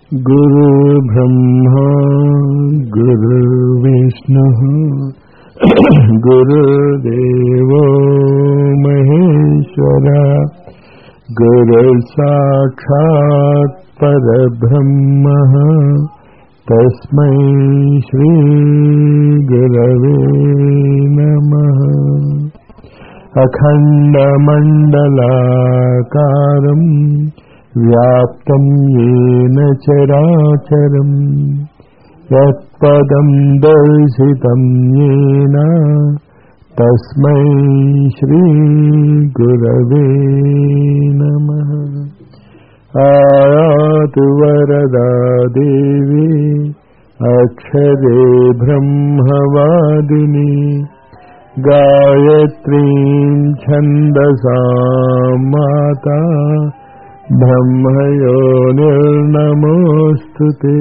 गुरुर्ब्रह्मा गुरुर्विष्णुः गुरुदेवो महेश्वर गुरुसाक्षात् परब्रह्मः तस्मै श्रीगुरवे नमः अखण्डमण्डलाकारम् व्याप्तं येन चराचरम् यत्पदं दर्शितं येन तस्मै श्रीगुरवे नमः आयातु वरदा देवी अक्षरे ब्रह्मवादिनी गायत्रीं छन्दसा माता ब्रह्मयो निर्नमोऽस्तु ते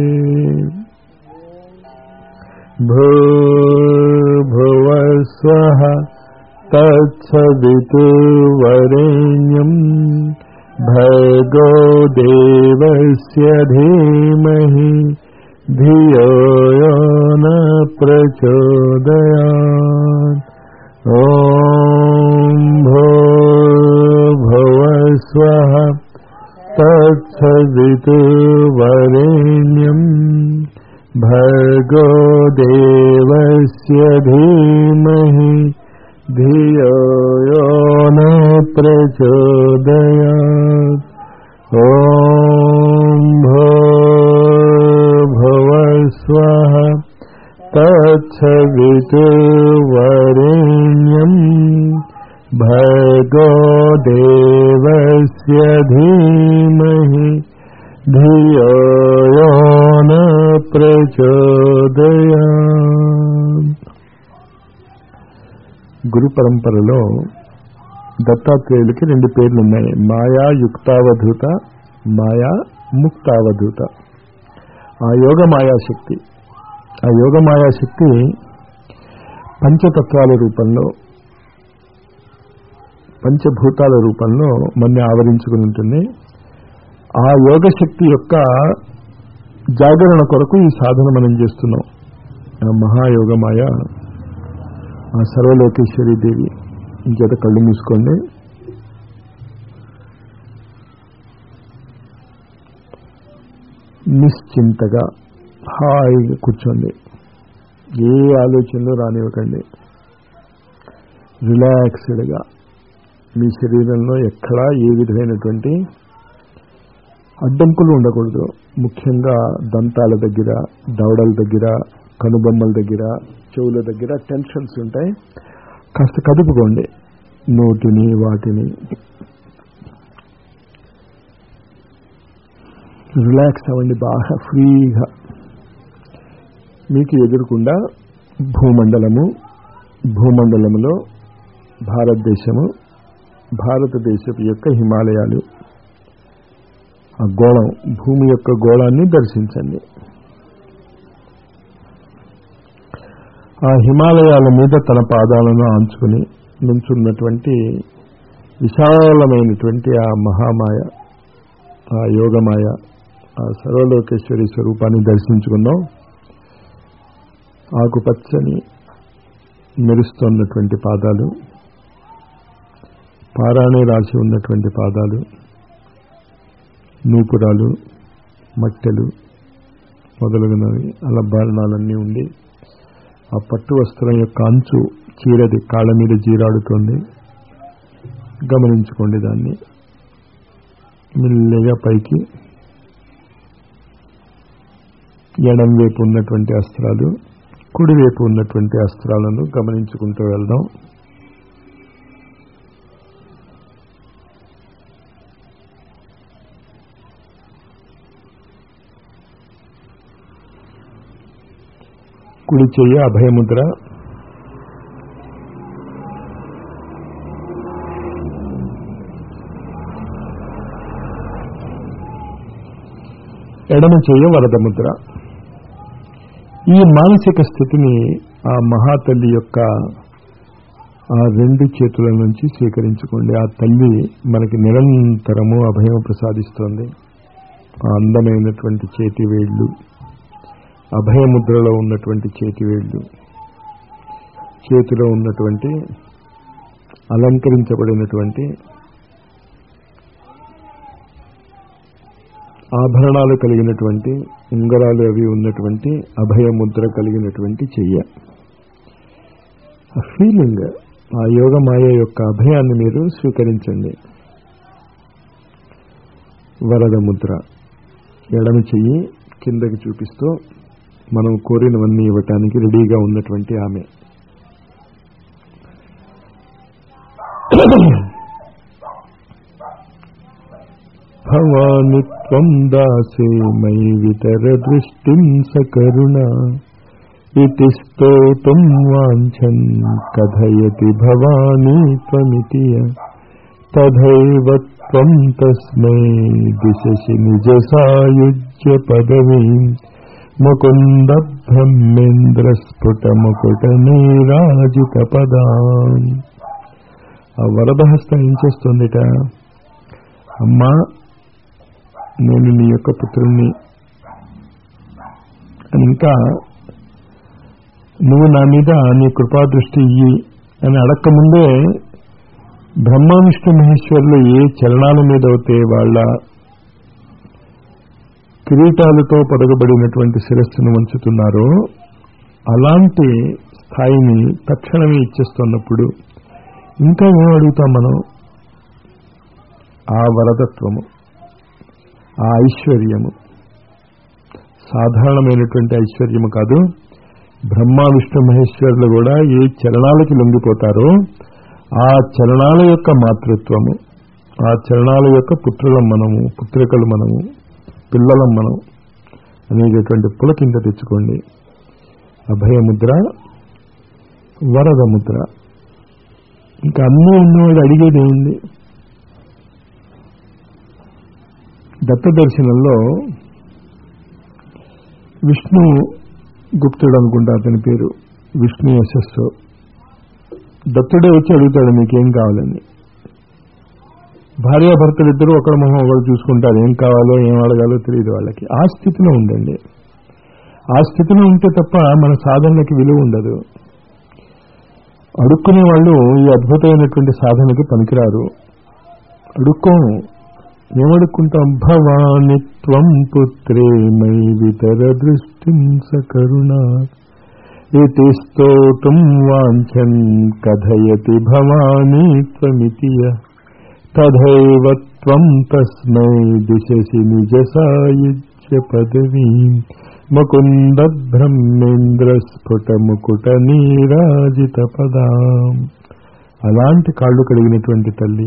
भूर्भुवस्वः तत्सवितुर्वरेण्यम् भर्गो देवस्य धीमहि धियो यो न प्रचोदयात् ॐ भूर्भुवस्वः तत्सवितुर्वरेण्यम् भर्गो देवस्य धीमहि धियो यो न प्रचोदयात् ॐ भूर्भुवस्वः तत्सवितुर्वरेण्यम् भर्गो देवस्य धीमहि धियो यो न ప్రచోదయాత్ గురు పరంపరలో దత్తాత్రేయులకి రెండు పేర్లు ఉన్నాయి మాయా యుక్తావధూత మాయా ముక్తావధూత ఆ యోగ మాయాశక్తి ఆ యోగ మాయాశక్తి పంచతత్వాల రూపంలో పంచభూతాల రూపంలో మన్ని ఆవరించుకుని ఉంటుంది ఆ యోగ శక్తి యొక్క జాగరణ కొరకు ఈ సాధన మనం చేస్తున్నాం ఆ మహాయోగమాయ ఆ సర్వలోకేశ్వరి దేవి ఇంకేత కళ్ళు మూసుకోండి నిశ్చింతగా హాయిగా కూర్చోండి ఏ ఆలోచనలు రానివ్వకండి రిలాక్స్డ్గా మీ శరీరంలో ఎక్కడా ఏ విధమైనటువంటి అడ్డంకులు ఉండకూడదు ముఖ్యంగా దంతాల దగ్గర దవడల దగ్గర కనుబొమ్మల దగ్గర చెవుల దగ్గర టెన్షన్స్ ఉంటాయి కాస్త కదుపుకోండి నోటిని వాటిని రిలాక్స్ అవ్వండి బాగా ఫ్రీగా మీకు ఎదురుకుండా భూమండలము భూమండలములో భారతదేశము భారతదేశపు యొక్క హిమాలయాలు ఆ గోళం భూమి యొక్క గోళాన్ని దర్శించండి ఆ హిమాలయాల మీద తన పాదాలను ఆంచుకుని నుంచున్నటువంటి విశాలమైనటువంటి ఆ మహామాయ ఆ యోగమాయ ఆ సర్వలోకేశ్వరి స్వరూపాన్ని దర్శించుకుందాం ఆకుపచ్చని మెరుస్తున్నటువంటి పాదాలు పారాణి రాసి ఉన్నటువంటి పాదాలు నూపురాలు మట్టెలు మొదలగునవి అలంభరణాలన్నీ ఉండి ఆ పట్టు వస్త్రం యొక్క అంచు చీరది కాళ్ళ మీద జీరాడుతోంది గమనించుకోండి దాన్ని మెల్లగా పైకి ఎడం వైపు ఉన్నటువంటి అస్త్రాలు కుడి వైపు ఉన్నటువంటి అస్త్రాలను గమనించుకుంటూ వెళ్దాం కుడి చెయ్యి అభయముద్ర ఎడమ చెయ్యి వరద ముద్ర ఈ మానసిక స్థితిని ఆ మహాతల్లి యొక్క ఆ రెండు చేతుల నుంచి స్వీకరించుకోండి ఆ తల్లి మనకి నిరంతరము అభయం ప్రసాదిస్తోంది ఆ అందమైనటువంటి చేతి వేళ్ళు అభయముద్రలో ఉన్నటువంటి చేతి వేళ్ళు చేతిలో ఉన్నటువంటి అలంకరించబడినటువంటి ఆభరణాలు కలిగినటువంటి ఉంగరాలు అవి ఉన్నటువంటి అభయముద్ర కలిగినటువంటి చెయ్య ఆ ఫీలింగ్ ఆ యోగమాయ యొక్క అభయాన్ని మీరు స్వీకరించండి వరద ముద్ర ఎడమ చెయ్యి కిందకి చూపిస్తూ మనం కోరినవన్నీ ఇవ్వటానికి రెడీగా ఉన్నటువంటి ఆమె భవాని త్వం దాసే మై వితర దృష్టిం సకరుణ ఇతి స్తోతుం వాంఛన్ కథయతి భవానీ త్వమితి తథైవ త్వం తస్మై దిశసి నిజ సాయుజ్య పదవీం ముకుంద బ్రహ్మేంద్ర స్ఫుట ముకుట నీరాజిత పదాం ఆ వరదహస్తం ఏం చేస్తుందిట అమ్మా నేను నీ యొక్క పుత్రుణ్ణి అని ఇంకా నువ్వు నా మీద నీ కృపాదృష్టి ఇయ్యి అని అడక్కముందే బ్రహ్మ విష్ణు మహేశ్వరులు ఏ చలనాల మీద అయితే వాళ్ళ కిరీటాలతో పొదగబడినటువంటి శిరస్సును వంచుతున్నారో అలాంటి స్థాయిని తక్షణమే ఇచ్చేస్తున్నప్పుడు ఇంకా ఏం అడుగుతాం మనం ఆ వరదత్వము ఆ ఐశ్వర్యము సాధారణమైనటువంటి ఐశ్వర్యము కాదు బ్రహ్మ విష్ణు మహేశ్వరులు కూడా ఏ చలనాలకి లొంగిపోతారో ఆ చలనాల యొక్క మాతృత్వము ఆ చలనాల యొక్క పుత్రులం మనము పుత్రికలు మనము పిల్లలం మనం అనేటటువంటి పులకింత తెచ్చుకోండి అభయముద్ర వరద ముద్ర ఇంకా అన్నీ ఉన్నవాడు అడిగేది ఏముంది దత్త దర్శనంలో విష్ణు గుప్తుడు అనుకుంటా అతని పేరు విష్ణు యశస్సు దత్తుడే వచ్చి అడుగుతాడు మీకేం కావాలని భార్యాభర్తలు ఇద్దరు ఒకరి మొహం ఒకరు చూసుకుంటారు ఏం కావాలో ఏం అడగాలో తెలియదు వాళ్ళకి ఆ స్థితిలో ఉండండి ఆ స్థితిలో ఉంటే తప్ప మన సాధనకి విలువ ఉండదు అడుక్కునే వాళ్ళు ఈ అద్భుతమైనటువంటి సాధనకి పనికిరారు అడుక్కోము ఏమడుక్కుంటాం భవాని త్వం పుత్రే మై వితర దృష్టిం సకరుణ ఇది స్తోతుం వాంఛన్ కథయతి భవానీ త్వమితి తథైవ త్వం తస్మై దిశసి నిజ సాయుజ్య పదవీ ముకుంద బ్రహ్మేంద్ర స్ఫుట ముకుట నీరాజిత పదాం అలాంటి కాళ్ళు కలిగినటువంటి తల్లి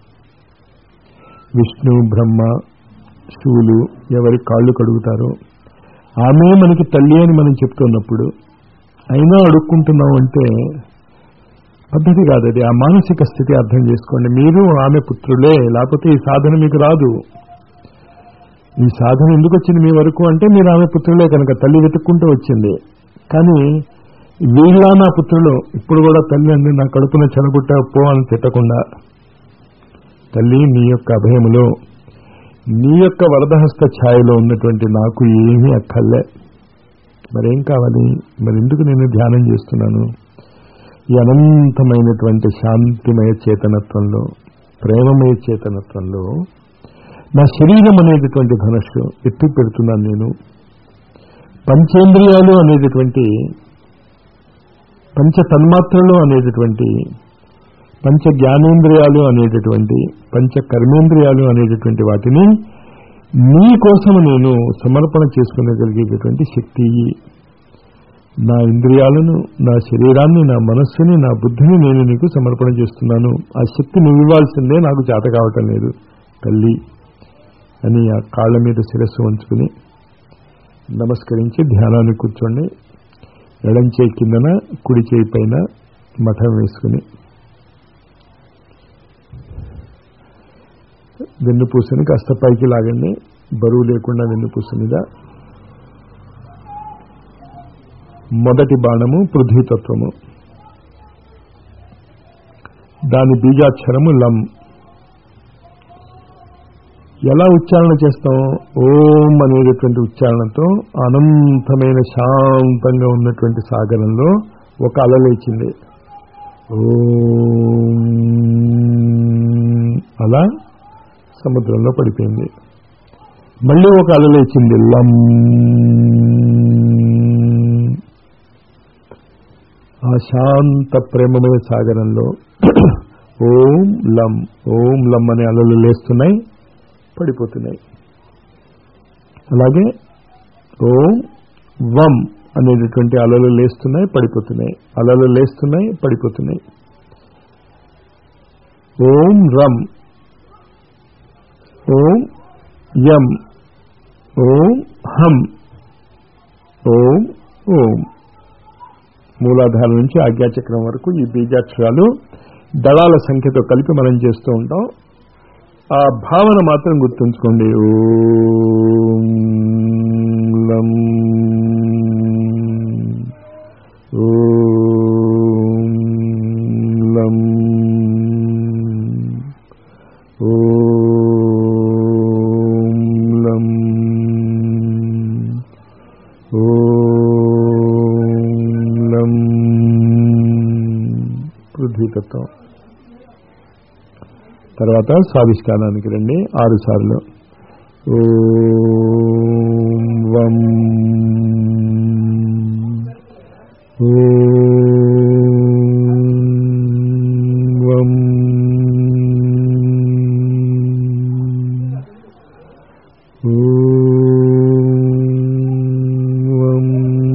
విష్ణు బ్రహ్మ శివులు ఎవరి కాళ్ళు కడుగుతారో ఆమె మనకి తల్లి అని మనం చెప్తున్నప్పుడు అయినా అడుక్కుంటున్నాం అంటే పద్ధతి కాదు అది ఆ మానసిక స్థితి అర్థం చేసుకోండి మీరు ఆమె పుత్రులే లేకపోతే ఈ సాధన మీకు రాదు ఈ సాధన ఎందుకు వచ్చింది మీ వరకు అంటే మీరు ఆమె పుత్రులే కనుక తల్లి వెతుక్కుంటూ వచ్చింది కానీ వీళ్ళ నా పుత్రులు ఇప్పుడు కూడా తల్లి అండి నా కడుపున చెలబుట్ట పో అని తిట్టకుండా తల్లి నీ యొక్క అభయములో నీ యొక్క వరదహస్త ఛాయలో ఉన్నటువంటి నాకు ఏమీ అక్కర్లే మరేం కావాలి మరి ఎందుకు నేను ధ్యానం చేస్తున్నాను ఈ అనంతమైనటువంటి శాంతిమయ చేతనత్వంలో ప్రేమమయ చేతనత్వంలో నా శరీరం అనేటటువంటి ధనస్సు ఎత్తి పెడుతున్నాను నేను పంచేంద్రియాలు అనేటటువంటి పంచ తన్మాత్రలు అనేటటువంటి పంచ జ్ఞానేంద్రియాలు అనేటటువంటి పంచ కర్మేంద్రియాలు అనేటటువంటి వాటిని నీ కోసము నేను సమర్పణ చేసుకునేగలిగేటటువంటి శక్తి నా ఇంద్రియాలను నా శరీరాన్ని నా మనస్సుని నా బుద్ధిని నేను నీకు సమర్పణ చేస్తున్నాను ఆ శక్తి నువ్వు ఇవ్వాల్సిందే నాకు చేత కావటం లేదు తల్లి అని ఆ కాళ్ళ మీద శిరస్సు ఉంచుకుని నమస్కరించి ధ్యానాన్ని కూర్చోండి ఎడం చేయి కిందన కుడి చేయి పైన మఠం వేసుకుని వెన్నుపూసని కాస్త పైకి లాగండి బరువు లేకుండా వెన్నుపూస మీద మొదటి బాణము పృథ్వీతత్వము దాని బీజాక్షరము లం ఎలా ఉచ్చారణ చేస్తాం ఓం అనేటటువంటి ఉచ్చారణతో అనంతమైన శాంతంగా ఉన్నటువంటి సాగరంలో ఒక అల లేచింది ఓం అలా సముద్రంలో పడిపోయింది మళ్ళీ ఒక అల లేచింది లం ఆ శాంత ప్రేమమయ సాగరంలో ఓం లం ఓం లం అనే అలలు లేస్తున్నాయి పడిపోతున్నాయి అలాగే ఓం వం అనేటటువంటి అలలు లేస్తున్నాయి పడిపోతున్నాయి అలలు లేస్తున్నాయి పడిపోతున్నాయి ఓం రం ఓం యం ఓం హం ఓం ఓం మూలాధారం నుంచి ఆజ్ఞాచక్రం వరకు ఈ బీజాక్షరాలు దళాల సంఖ్యతో కలిపి మనం చేస్తూ ఉంటాం ఆ భావన మాత్రం గుర్తుంచుకోండి ఓం లం ఓం లం ఓం లం ఓం లం పృథ్వీతత్వం తర్వాత స్వాధిష్టానానికి రండి ఆరు సార్లు ఓం వం ఓం వం ఓం వం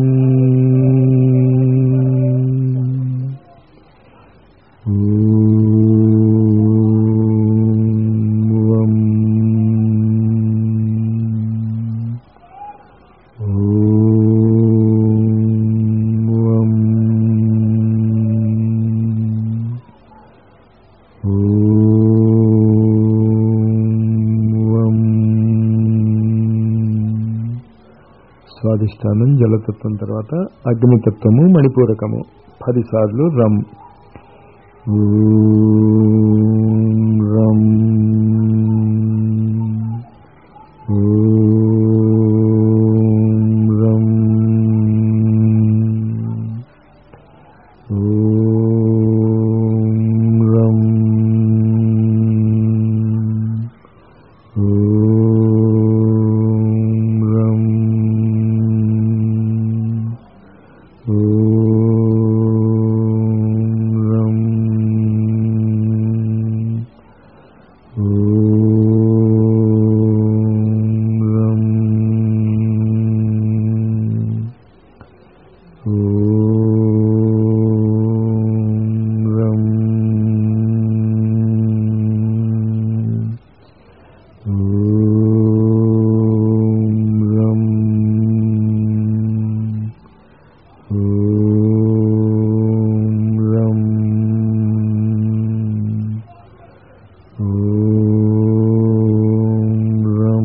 ఓం వం ఓం స్వాధిష్టానం జలతత్వం తర్వాత అగ్నితత్వము మణిపూరకము పదిసార్లు రం ఓం రం ఓం రం ఓం రం ఓం రం ఓం రం ఓం రం ఓం రం ఓం రం ఓం రం ఓం రం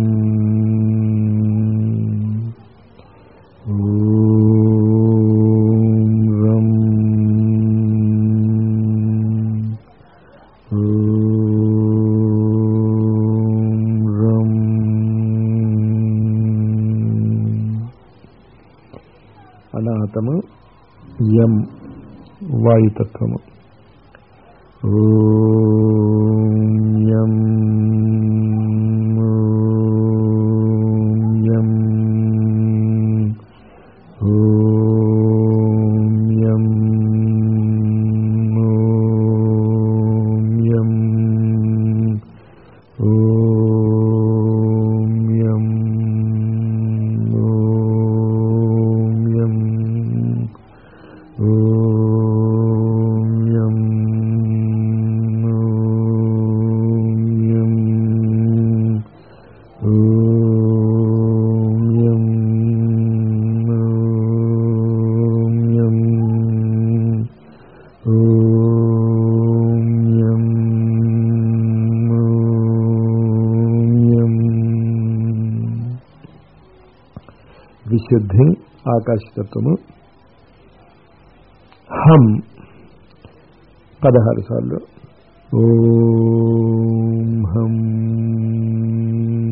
ఓం రం ఓం రం అనాహతము యం వాయుతత్వము ఓం యం ఓం యం ఓం యం ఓం యం ఓం యం ఓం యం ఓం యం ఓం యం ఓం యం ఓం యం ఓం యం ఓం యం విశుద్ధి ఆకాశతత్వము హం పదహారు సార్లు ఓం హం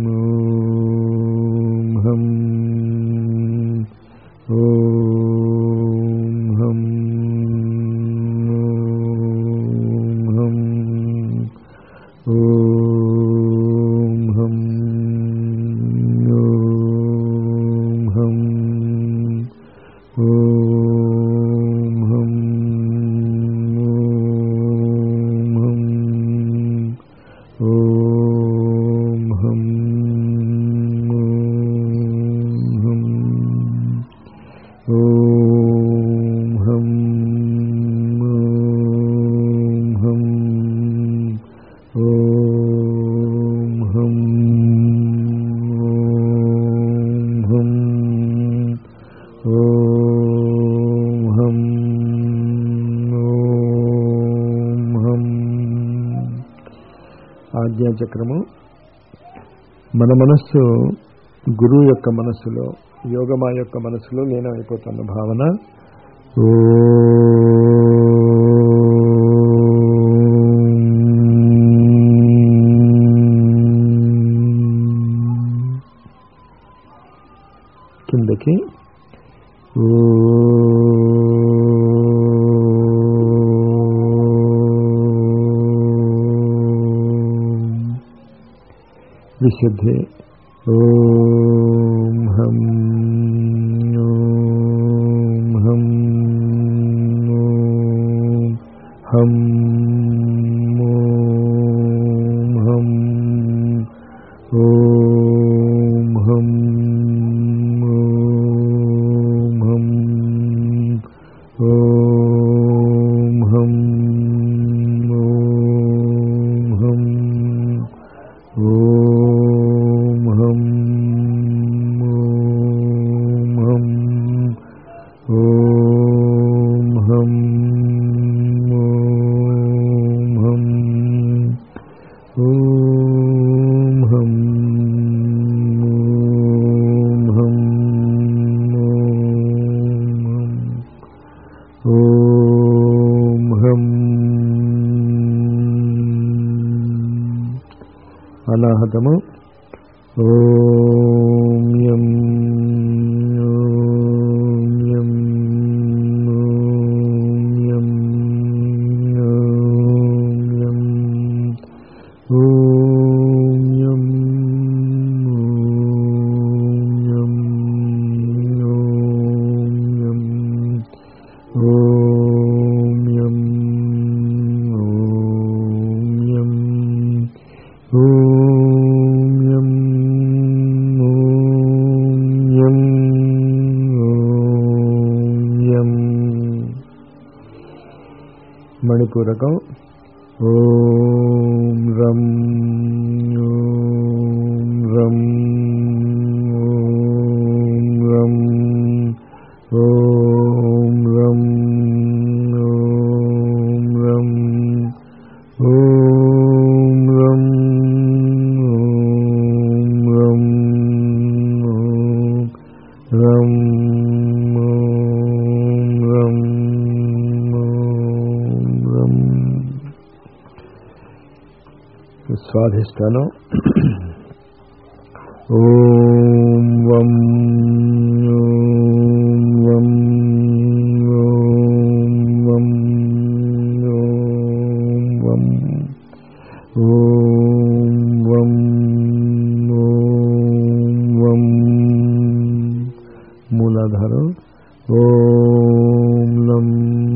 ఆజ్ఞాచక్రము మన మనస్సు గురువు యొక్క మనస్సులో యోగమా యొక్క మనస్సులో లీనమైపోతున్న భావన కిందకి విశుద్ధి ఓం హం ఓం హం ఓం హం ఓం హం ఓం హం ఓం హం ఓం హం ఓం హం ఓం హం ఓం హం ఓం హం ఓం హం ఓం హం ఓం హం అనాహతము ఓం యం ఓం యం ఓం యం ఓం యం ఓం యం ఓం యం ఓం యం ఓం యం ఓం యం ఓం యం మణిపూరకం ఓం రం ఓం రం ఓం రం ఓం రం ఓం రం ఓం రం ఓం రం ఓం రం ఓం రం స్వాధిష్టానం ఓం వం ఓం వం ఓం వం ఓం వం ఓం వం ఓం వం మూలాధారం ఓం లం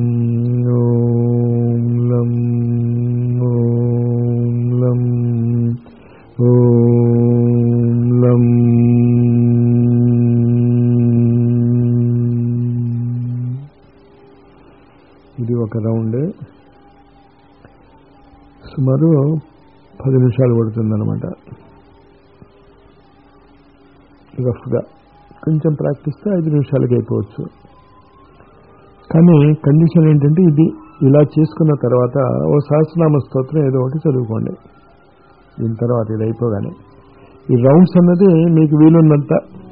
ఓం లం ఓం లం ఓం లం ఇది ఒక రౌండ్ సుమారు పది నిమిషాలు పడుతుందన్నమాట రఫ్గా కొంచెం ప్రాక్టీస్తే ఐదు నిమిషాలకి అయిపోవచ్చు కానీ కండిషన్ ఏంటంటే ఇది ఇలా చేసుకున్న తర్వాత ఓ సహస్రనామ స్తోత్రం ఏదో ఒకటి చదువుకోండి దీని తర్వాత ఇది అయిపోగానే ఈ రౌండ్స్ అన్నది మీకు వీలున్నంత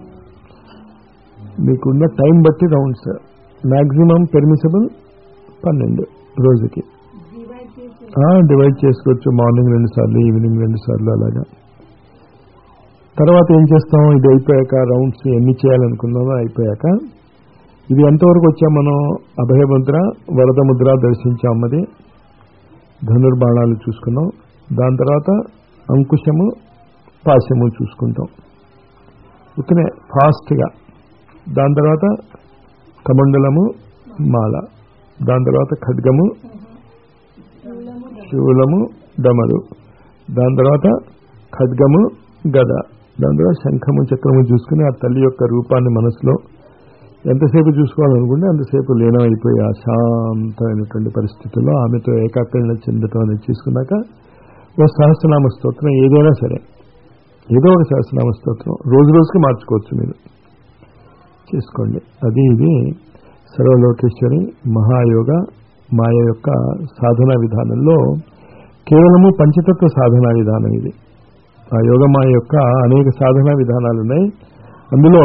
మీకున్న టైం బట్టి రౌండ్స్ మ్యాక్సిమం పెర్మిసబుల్ పన్నెండు రోజుకి డివైడ్ చేసి డివైడ్ చేసుకోవచ్చు మార్నింగ్ రెండు సార్లు ఈవినింగ్ రెండు సార్లు అలాగా తర్వాత ఏం చేస్తాం ఇది అయిపోయాక రౌండ్స్ ఎన్ని చేయాలనుకున్నామో అయిపోయాక ఇది ఎంతవరకు వచ్చాం మనం అభయముద్ర వరద ముద్ర దర్శించాం అది ధనుర్బాణాలు చూసుకున్నాం దాని తర్వాత అంకుశము పాశము చూసుకుంటాం ఉత్తనే ఫాస్ట్గా దాని తర్వాత కమండలము మాల దాని తర్వాత ఖడ్గము శూలము శూలము డమరు దాని తర్వాత ఖడ్గము గద దాని తర్వాత శంఖము చక్రము చూసుకుని ఆ తల్లి యొక్క రూపాన్ని మనసులో ఎంతసేపు చూసుకోవాలనుకుంటే అంతసేపు లీనమైపోయి ఆ శాంతమైనటువంటి పరిస్థితుల్లో ఆమెతో ఏకాగ్రణ చెందటం అనేది చేసుకున్నాక ఓ సహస్రనామ స్తోత్రం ఏదైనా సరే ఏదో ఒక సహస్రనామ స్తోత్రం రోజు రోజుకి మార్చుకోవచ్చు మీరు చేసుకోండి అది ఇది సర్వలోకేశ్వరి మహాయోగ మాయ యొక్క సాధన విధానంలో కేవలము పంచతత్వ సాధనా విధానం ఇది ఆ యోగమాయ యొక్క అనేక సాధనా విధానాలు ఉన్నాయి అందులో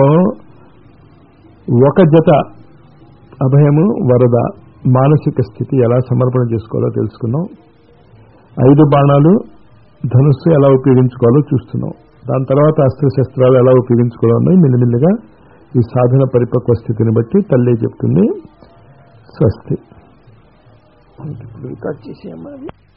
ఒక జత అభయము వరద మానసిక స్థితి ఎలా సమర్పణ చేసుకోవాలో తెలుసుకున్నాం ఐదు బాణాలు ధనుస్సు ఎలా ఉపయోగించుకోవాలో చూస్తున్నాం దాని తర్వాత అస్త్రశస్త్రాలు ఎలా ఉపయోగించుకోవాలో మెల్లిమెల్లిగా ఈ సాధన పరిపక్వ స్థితిని బట్టి తల్లి చెప్తుంది స్వస్తి ఇప్పుడు రికార్డ్ చేసేయమ్మా అది